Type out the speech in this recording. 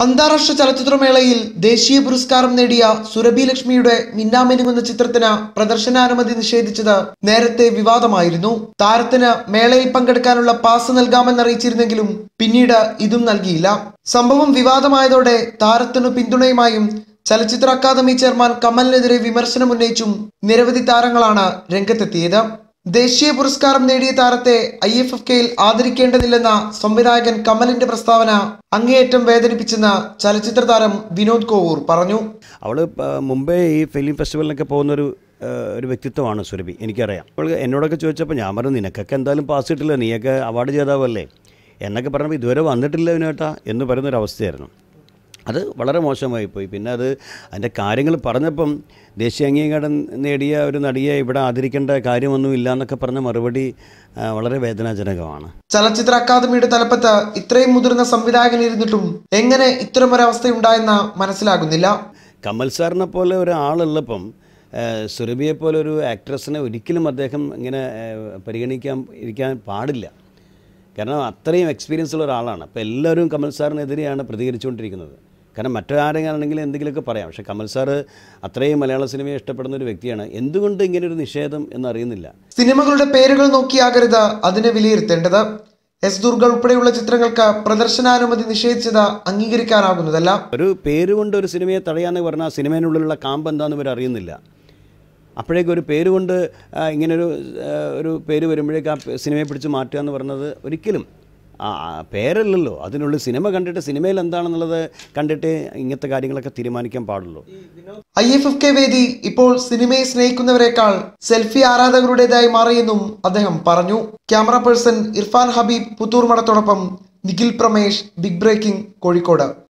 അന്താരാഷ്ട്ര ചലച്ചിത്രമേളയിൽ ദേശീയ പുരസ്കാരം നേടിയ സുരഭി ലക്ഷ്മിയുടെ മിന്നാമിനും എന്ന ചിത്രത്തിന് പ്രദർശനാനുമതി നിഷേധിച്ചത് നേരത്തെ വിവാദമായിരുന്നു താരത്തിന് മേളയിൽ പങ്കെടുക്കാനുള്ള പാസ് നൽകാമെന്നറിയിച്ചിരുന്നെങ്കിലും പിന്നീട് ഇതും നൽകിയില്ല സംഭവം വിവാദമായതോടെ താരത്തിനു പിന്തുണയുമായും ചലച്ചിത്ര അക്കാദമി ചെയർമാൻ കമലിനെതിരെ വിമർശനം ഉന്നയിച്ചും നിരവധി താരങ്ങളാണ് രംഗത്തെത്തിയത് ദേശീയ പുരസ്കാരം നേടിയ താരത്തെ ഐ എഫ് എഫ് കെയിൽ ആദരിക്കേണ്ടതില്ലെന്ന സംവിധായകൻ കമലിന്റെ പ്രസ്താവന അങ്ങേയറ്റം വേദനിപ്പിച്ചെന്ന് ചലച്ചിത്ര താരം വിനോദ് കോവൂർ പറഞ്ഞു അവൾ മുമ്പേ ഈ ഫിലിം ഫെസ്റ്റിവലിനൊക്കെ പോകുന്നൊരു ആ, ഒരു വ്യക്തിത്വമാണ് സുരഭി എനിക്കറിയാം അവൾ എന്നോടൊക്കെ ചോദിച്ചപ്പോൾ ഞാൻ പറഞ്ഞു നിനക്കൊക്കെ എന്തായാലും പാസ് കിട്ടില്ല നീയൊക്കെ അവാർഡ് ജേതാവല്ലേ എന്നൊക്കെ പറഞ്ഞപ്പോൾ ഇതുവരെ വന്നിട്ടില്ല വിനോട്ടാ എന്ന് പറയുന്നൊരവസ്ഥയായിരുന്നു അത് വളരെ മോശമായി പോയി പിന്നെ അത് അതിൻ്റെ കാര്യങ്ങൾ പറഞ്ഞപ്പം ദേശീയ അംഗീകാരം നേടിയ ഒരു നടിയെ ഇവിടെ ആദരിക്കേണ്ട കാര്യമൊന്നും ഇല്ല എന്നൊക്കെ പറഞ്ഞ മറുപടി ആ, വളരെ വേദനാജനകമാണ് ചലച്ചിത്ര അക്കാദമിയുടെ തലപ്പത്ത് ഇത്രയും മുതിർന്ന സംവിധായകനിരുന്നിട്ടും എങ്ങനെ ഇത്തരമൊരവസ്ഥയുണ്ടായെന്ന് മനസ്സിലാകുന്നില്ല കമൽ സാറിനെ പോലെ ഒരാളുള്ളപ്പം ഏഹ്, സുരഭിയെ പോലെ ഒരു ആക്ട്രസിനെ ഒരിക്കലും അദ്ദേഹം ഇങ്ങനെ ഏഹ്, പരിഗണിക്കാൻ ഇരിക്കാൻ പാടില്ല കാരണം അത്രയും എക്സ്പീരിയൻസ് ഉള്ള ഒരാളാണ് അപ്പോൾ എല്ലാവരും കമൽ സാറിനെതിരെയാണ് പ്രതികരിച്ചുകൊണ്ടിരിക്കുന്നത് കാരണം മറ്റാരെങ്കിലും എന്തെങ്കിലുമൊക്കെ പറയാം പക്ഷേ കമൽ സാറ് അത്രയും മലയാള സിനിമയെ ഇഷ്ടപ്പെടുന്ന ഒരു വ്യക്തിയാണ് എന്തുകൊണ്ട് ഇങ്ങനെ ഒരു നിഷേധം എന്നറിയുന്നില്ല സിനിമകളുടെ പേരുകൾ നോക്കിയാകരുത് അതിനെ വിലയിരുത്തേണ്ടത് എസ് ദുർഗ ഉൾപ്പെടെയുള്ള ചിത്രങ്ങൾക്ക് പ്രദർശനാനുമതി നിഷേധിച്ചത് അംഗീകരിക്കാനാകുന്നതല്ല ഒരു പേര് കൊണ്ട് ഒരു സിനിമയെ തടയാന്ന് പറഞ്ഞാൽ ആ സിനിമേനുള്ളിലുള്ള കാമ്പ് എന്താണെന്ന് ഇവർ അറിയുന്നില്ല അപ്പോഴേക്കും ഒരു പേര് കൊണ്ട് ആ, ഇങ്ങനൊരു ആ, ഒരു പേര് വരുമ്പോഴേക്ക് ആ പേ- സിനിമയെ പിടിച്ച് മാറ്റുക എന്ന് പറയുന്നത് ഒരിക്കലും ആ ആ, പേരല്ലല്ലോ അതിനുള്ളിൽ സിനിമ കണ്ടിട്ട് സിനിമയിൽ എന്താണെന്നുള്ളത് കണ്ടിട്ട് ഇങ്ങനത്തെ കാര്യങ്ങളൊക്കെ തീരുമാനിക്കാൻ പാടുള്ളൂ ഐ എഫ് എഫ് കെ വേദി ഇപ്പോൾ സിനിമയെ സ്നേഹിക്കുന്നവരെക്കാൾ സെൽഫി ആരാധകരുടേതായി മാറിയെന്നും അദ്ദേഹം പറഞ്ഞു ക്യാമറ പേഴ്സൺ ഇർഫാൻ ഹബീബ് പുത്തൂർ മഠത്തോടൊപ്പം നിഖിൽ പ്രമേഷ് ബിഗ് ബ്രേക്കിംഗ് കോഴിക്കോട്